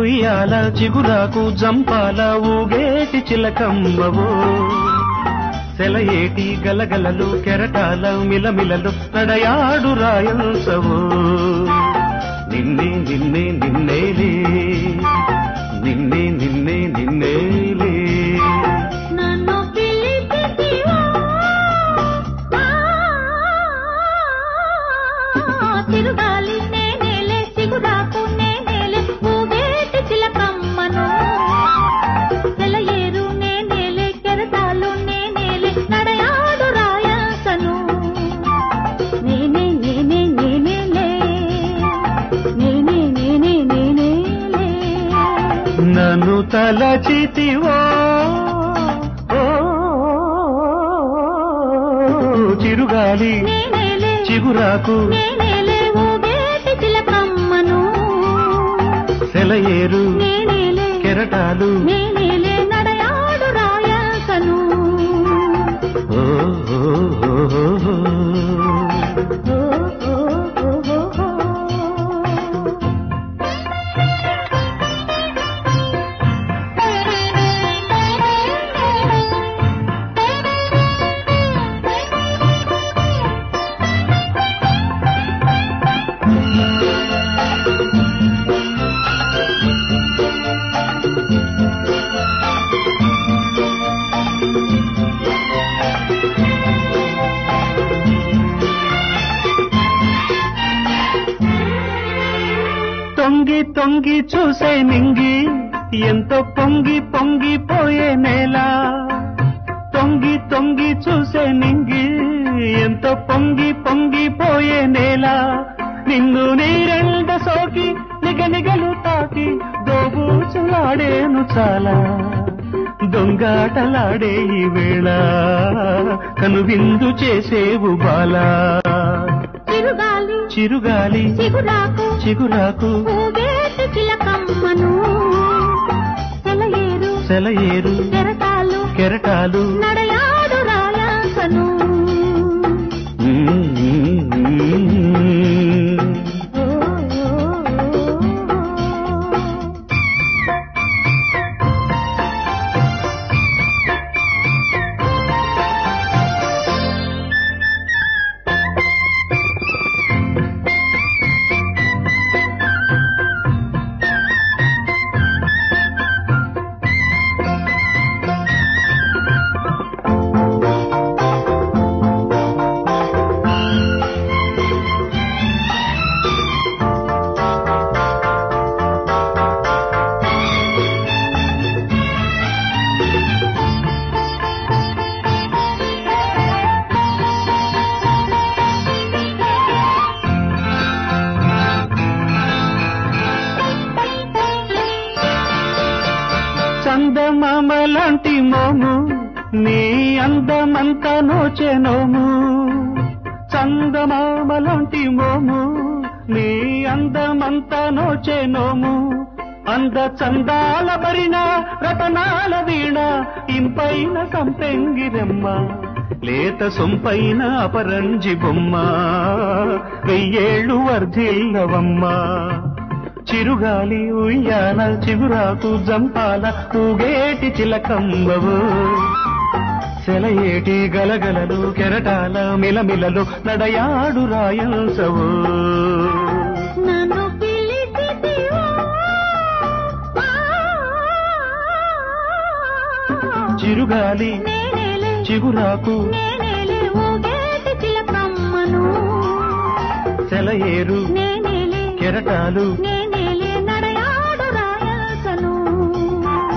ఉయ్యాల చిగురాకు జంపాల ఊగేటి చిలకమ్మవో సెలయేటి గలగలలు కెరటాల మిలమిలలు నడయాడు రాయల్సవో నిన్నే నిన్నే నిన్నేలే నిన్నే నిన్నే నిన్నేలే నన్ను పిలిపితివా తిరుగాలి నేనేలే సిగురాకు నేనేలే ఊగేటి చిలకమ్మను సెలయేరు నేనేలే కెరటాలు నేనేలే నడయాడు రాయసను నేనే నేనే నేనేలే నేనే నేనే నేనేలే నన్ను తలచితివో ఓ, చిరుగాలి నేనేలే చిగురాకు నేనేలే ఊగేటి చిలకమ్మను సెలయేరు నేనేలే కెరటాలు నేనేలే నడయాడు రాయసను ఓ, ఓ, ఓ, ఓ, ఓ. ఓ, ఓ, ఓ, ఓ, ఓ. తొంగి తొంగి చూసే నింగి ఎంతో పొంగి పొంగిపోయే నేల తొంగి తొంగి చూసే నింగి ఎంతో పొంగి పొంగిపోయే నేల నిన్ను నీరెండ సోకి నిగ నిగలు తాకి దోబూచులాడేను చాలా దొంగాటలాడే ఈ వేళ కనువిందు చేసేవు బాలా చిరుగాలి చిరుగాలి చిగురాకు చిగురాకు ఊగేటి చిలకమ్మను సెలయేరు సెలయేరు కెరటాలు కెరటాలు నడయాడు రాయసను ఓ, ఓ, ఓ, ఓ. చందమామ లాంటి మోము నీ అందమంతా నోచే నోము చందమామ లాంటి మోము నీ అందమంతా నోచే నోము అంద చందాల బరిన రతనాల వీణ ఇంపైన సంపెంగిరమ్మ లేత సొంపైన అపరంజి బొమ్మ వెయ్యేళ్ళు వర్ధిల్లవమ్మా చిరుగాలి ఉయ్యాల చిగురాకు జంపాల ఊగేటి చిలకంబవు సెలయేటి గలగలలు కెరటాల మిలమిలలు నడయాడు రాయల్సవు నన్ను పిలిచితివా చిరుగాలి నేనేలే చిగురాకు నేనేలే ఊగేటి చిలకమ్మను సెలయేరు నేనేలే కెరటాలు నేనేలే